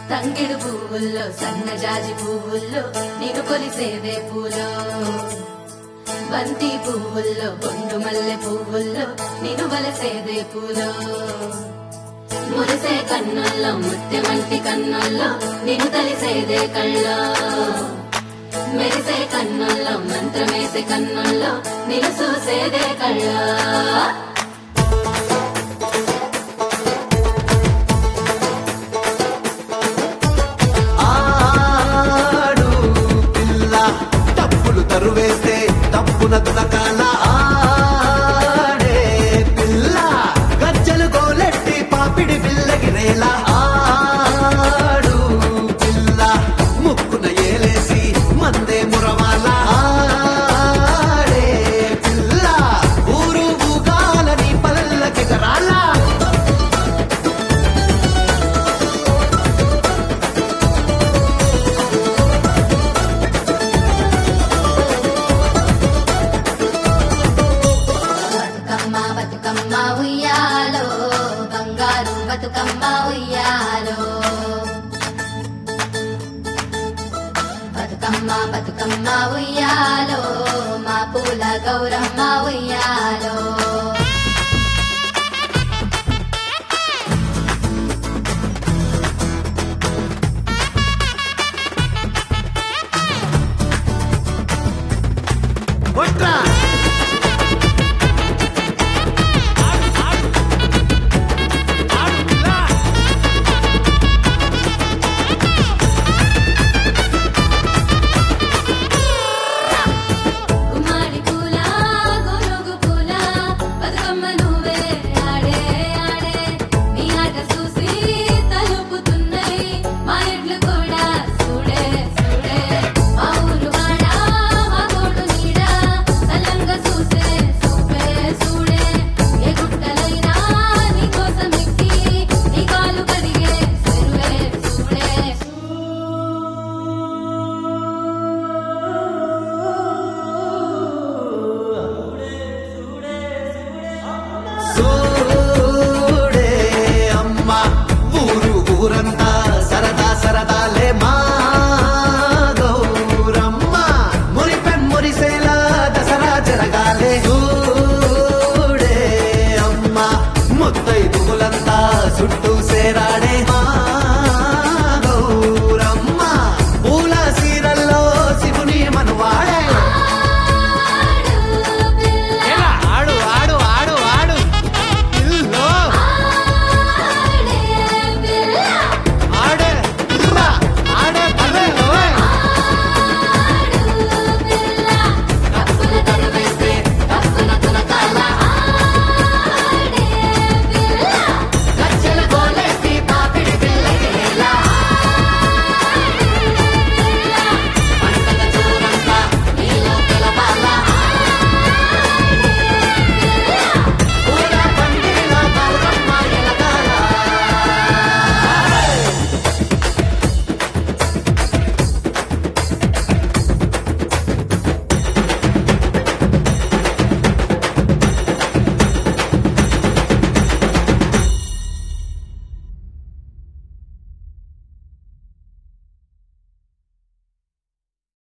తంగిడు పువ్వుల్లో సన్నజాజి పువ్వుల్లో నేను కొలిసేదే పూలో బంతి పువ్వుల్లో బొండు మల్లె పువ్వుల్లో నేను వలసేదే పూలో మురిసే కన్నుల్లో ముత్యమంటి కన్నుల్లో నేను తలిసేదే కళ్ళో మెరిసే కన్నుల్లో మంత్రమేసే కన్నుల్లో నేను చూసేదే కళ్ళో ఆడు పిల్ల తప్పులు తరువేస్తే తప్పున తునకాల ఆడే పిల్ల గజ్జలు గోలెట్టి పాపిడి పిల్లగిరేలా ఆడు పిల్ల ముక్కున ఏలేసి మందే మురవాల ఆడే పిల్ల ఊరు ఊగాలని పల్లకి రాలా బతుకమ్మ బతుకమ్మ ఉయ్యాలో బంగారు బతుకమ్మ ఉయ్యాలో బతుకమ్మ బతుకమ్మ ఉయ్యాలో మా పూల గౌరమ్మ ఉయ్యాలో కొట్రా గుమ్మడి పూల గొనుగు పూల బతుకమ్మ నువ్వే ఆడే ఆడే నీ ఆట చూసి తలుపుతున్నాయి మా ఇండ్లు కూడా చూడే చూడే మా ఊరు వాడ మా తోడు నీడ తలంగా చూసే చూపే చూడే ఏ గుట్టలైనా నీ కోసం ఎక్కి నీ కాలు కడిగే చెరువే చూడే సూడే అమ్మ ఊరు ఊరంతా